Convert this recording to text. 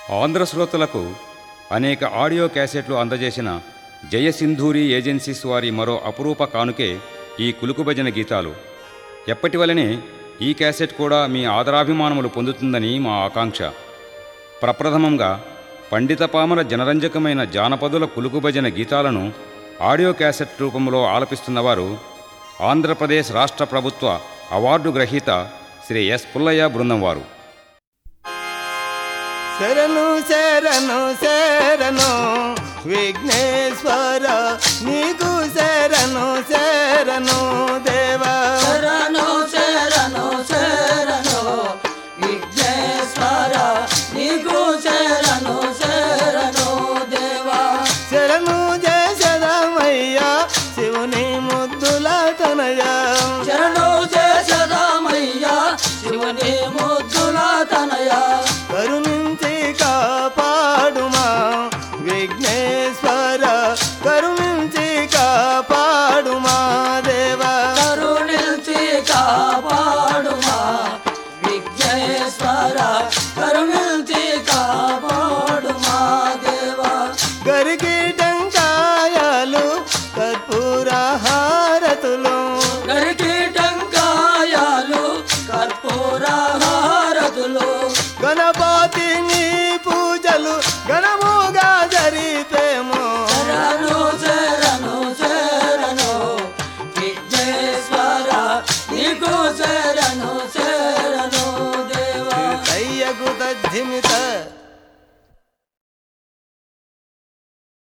ఆంధ్ర శ్రోతలకు అనేక ఆడియో క్యాసెట్లు అందజేసిన జయసింధూరి ఏజెన్సీస్ వారి మరో అపురూప కానుకే ఈ కులుకు భజన గీతాలు ఎప్పటివలనే ఈ క్యాసెట్ కూడా మీ ఆదరాభిమానములు పొందుతుందని మా ఆకాంక్ష ప్రప్రథమంగా పండిత పామర జనరంజకమైన జానపదుల కులుకు భజన గీతాలను ఆడియో క్యాసెట్ రూపంలో ఆలపిస్తున్నవారు ఆంధ్రప్రదేశ్ రాష్ట్ర ప్రభుత్వ అవార్డు గ్రహీత శ్రీ ఎస్ పుల్లయ్య బృందం వారు శరణు శరణు శరణు విఘ్నేశ్వర నీకు శరణు శరణు దేవా శరణు శరణు శరణు విఘ్నేశ్వర నీకు శరణు శరణు దేవా శరణు జయశరమయ్యా శివుని ముద్దుల తనయ శరణు శరణమయ్యా శివుని ముద్దుల తనయ కరుణించి కాపాడుమా విఘ్నేశ్వర కరుణించి కాపాడుమా దేవా కరుణించి కాపాడుమా